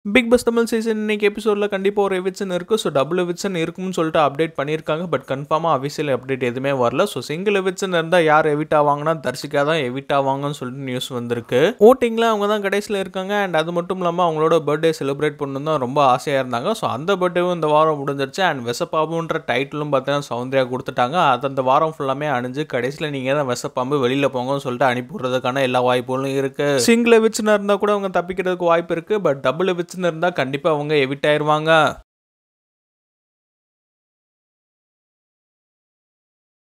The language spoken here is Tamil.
பிக் பாஸ் தமிழ் சீசன் இன்னைக்கு எபிசோடில் கண்டிப்பாக ஒரு எவிட்சன் இருக்குது ஸோ டபுள் எவிட்சன் இருக்கும்னு சொல்லிட்டு அப்டேட் பண்ணியிருக்காங்க பட் கன்ஃபார்மாக அஃபிஷியல் அப்டேட் எதுவுமே வரல ஸோ சிங்கிள் எவிட்சன் இருந்தால் யார் எவிட் ஆவாங்கன்னா தர்சிகா தான் எவிட் ஆவாங்கன்னு சொல்லிட்டு நியூஸ் வந்திருக்கு ஓட்டிங்கில் அவங்க தான் கடைசியில் இருக்காங்க அண்ட் அது மட்டும் இல்லாமல் அவங்களோட பர்த்டே செலிப்ரேட் பண்ணணும் தான் ரொம்ப ஆசையாக இருந்தாங்க ஸோ அந்த பர்த்டேவும் இந்த வாரம் முடிஞ்சிருச்சு அண்ட் வெசப்பாம்புன்ற டைட்டிலும் பார்த்தீங்கன்னா சௌந்தர்யா கொடுத்துட்டாங்க அது அந்த வாரம் ஃபுல்லாமே அணிஞ்சு கடைசியில் நீங்கள் தான் வெசப்பாம்பு வெளியில் போங்கன்னு சொல்லிட்டு அனுப்பி விடுறதுக்கான எல்லா வாய்ப்புகளும் இருக்குது சிங்கிள் எவிட்சனாக இருந்தால் கூட அவங்க தப்பிக்கிறதுக்கு வாய்ப்பு இருக்குது பட் டபுள் எவிட்சன் இருந்தால் கண்டிப்பாக அவங்க எவிட் ஆயிருவாங்க